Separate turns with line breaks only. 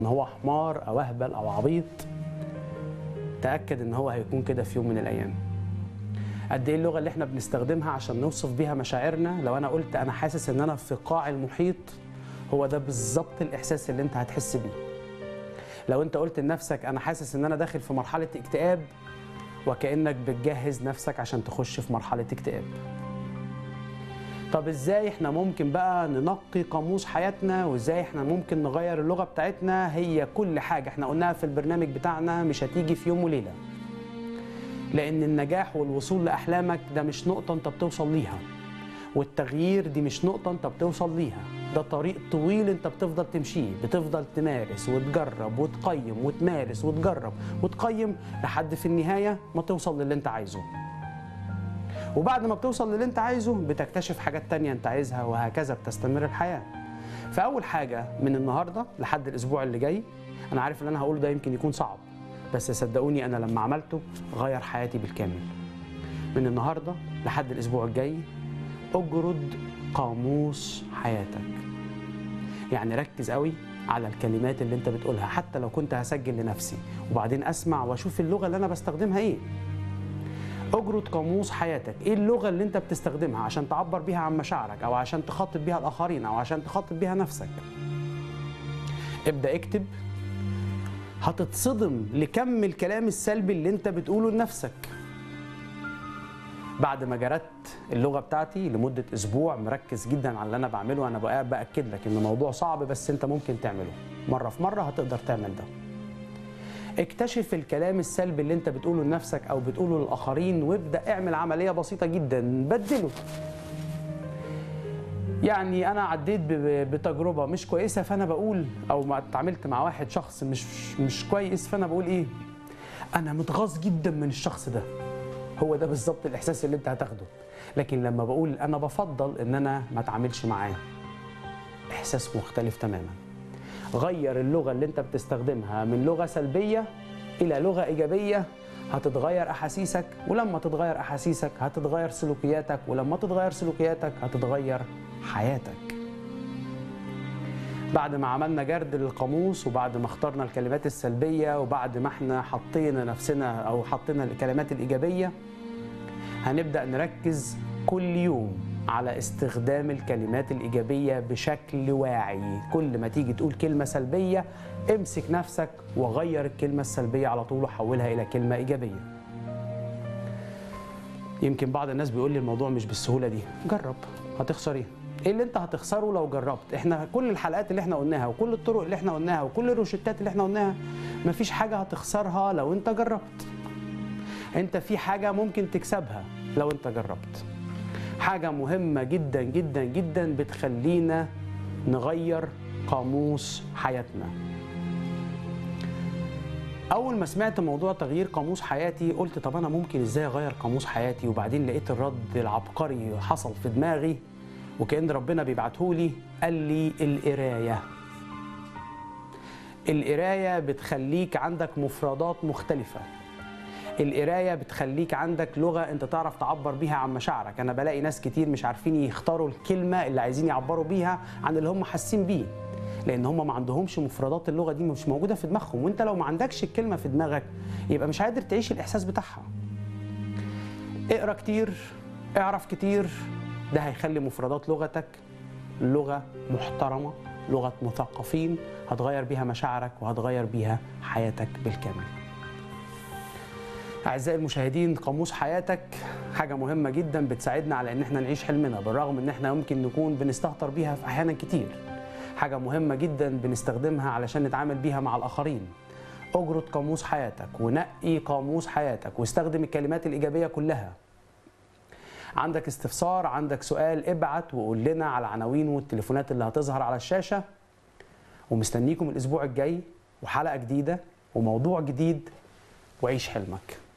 ان هو حمار او اهبل او عبيط تاكد ان هو هيكون كده في يوم من الايام قد ايه اللغه اللي احنا بنستخدمها عشان نوصف بيها مشاعرنا لو انا قلت انا حاسس ان انا في قاع المحيط هو ده بالظبط الاحساس اللي انت هتحس بيه لو انت قلت لنفسك انا حاسس ان انا داخل في مرحله اكتئاب وكانك بتجهز نفسك عشان تخش في مرحله اكتئاب طب ازاي احنا ممكن بقى ننقي قاموس حياتنا وازاي احنا ممكن نغير اللغه بتاعتنا هي كل حاجه احنا قلناها في البرنامج بتاعنا مش هتيجي في يوم وليله لان النجاح والوصول لاحلامك ده مش نقطه انت بتوصل ليها والتغيير دي مش نقطه انت بتوصل ليها ده طريق طويل انت بتفضل تمشيه بتفضل تمارس وتجرب وتقيم وتمارس وتجرب وتقيم لحد في النهايه ما توصل للي انت عايزه وبعد ما بتوصل للي انت عايزه بتكتشف حاجات تانية انت عايزها وهكذا بتستمر الحياة فأول حاجة من النهاردة لحد الأسبوع اللي جاي أنا عارف اللي أنا هقوله ده يمكن يكون صعب بس صدقوني أنا لما عملته غير حياتي بالكامل من النهاردة لحد الأسبوع الجاي اجرد قاموس حياتك يعني ركز قوي على الكلمات اللي انت بتقولها حتى لو كنت هسجل لنفسي وبعدين اسمع واشوف اللغه اللي انا بستخدمها ايه اجرد قاموس حياتك ايه اللغه اللي انت بتستخدمها عشان تعبر بيها عن مشاعرك او عشان تخاطب بيها الاخرين او عشان تخاطب بيها نفسك ابدا اكتب هتتصدم لكم الكلام السلبي اللي انت بتقوله لنفسك بعد ما جردت اللغه بتاعتي لمده اسبوع مركز جدا على اللي انا بعمله انا بقى باكد لك ان الموضوع صعب بس انت ممكن تعمله مره في مره هتقدر تعمل ده اكتشف الكلام السلبي اللي انت بتقوله لنفسك او بتقوله للاخرين وابدا اعمل عمليه بسيطه جدا بدله يعني انا عديت ب- بتجربه مش كويسه فانا بقول او ما اتعاملت مع واحد شخص مش مش كويس فانا بقول ايه انا متغاظ جدا من الشخص ده هو ده بالظبط الاحساس اللي انت هتاخده لكن لما بقول انا بفضل ان انا ما اتعاملش معاه احساس مختلف تماما غير اللغة اللي انت بتستخدمها من لغة سلبية إلى لغة إيجابية هتتغير أحاسيسك ولما تتغير أحاسيسك هتتغير سلوكياتك ولما تتغير سلوكياتك هتتغير حياتك بعد ما عملنا جرد للقاموس وبعد ما اخترنا الكلمات السلبية وبعد ما احنا حطينا نفسنا أو حطينا الكلمات الإيجابية هنبدأ نركز كل يوم على استخدام الكلمات الإيجابية بشكل واعي كل ما تيجي تقول كلمة سلبية امسك نفسك وغير الكلمة السلبية على طول وحولها إلى كلمة إيجابية يمكن بعض الناس بيقول لي الموضوع مش بالسهولة دي جرب هتخسر ايه ايه اللي انت هتخسره لو جربت احنا كل الحلقات اللي احنا قلناها وكل الطرق اللي احنا قلناها وكل الروشتات اللي احنا قلناها مفيش حاجة هتخسرها لو انت جربت انت في حاجة ممكن تكسبها لو انت جربت حاجة مهمة جدا جدا جدا بتخلينا نغير قاموس حياتنا أول ما سمعت موضوع تغيير قاموس حياتي قلت طب أنا ممكن إزاي أغير قاموس حياتي وبعدين لقيت الرد العبقري حصل في دماغي وكأن ربنا بيبعتهولي قال لي القراية القراية بتخليك عندك مفردات مختلفة القرايه بتخليك عندك لغه انت تعرف تعبر بيها عن مشاعرك انا بلاقي ناس كتير مش عارفين يختاروا الكلمه اللي عايزين يعبروا بيها عن اللي هم حاسين بيه لان هم ما عندهمش مفردات اللغه دي مش موجوده في دماغهم وانت لو ما عندكش الكلمه في دماغك يبقى مش قادر تعيش الاحساس بتاعها اقرا كتير اعرف كتير ده هيخلي مفردات لغتك لغه محترمه لغه مثقفين هتغير بيها مشاعرك وهتغير بيها حياتك بالكامل أعزائي المشاهدين قاموس حياتك حاجة مهمة جدا بتساعدنا على إن احنا نعيش حلمنا بالرغم إن احنا يمكن نكون بنستهتر بيها في أحيانا كتير حاجة مهمة جدا بنستخدمها علشان نتعامل بيها مع الآخرين اجرد قاموس حياتك ونقي قاموس حياتك واستخدم الكلمات الإيجابية كلها عندك استفسار عندك سؤال ابعت وقول لنا على العناوين والتليفونات اللي هتظهر على الشاشة ومستنيكم الأسبوع الجاي وحلقة جديدة وموضوع جديد وعيش حلمك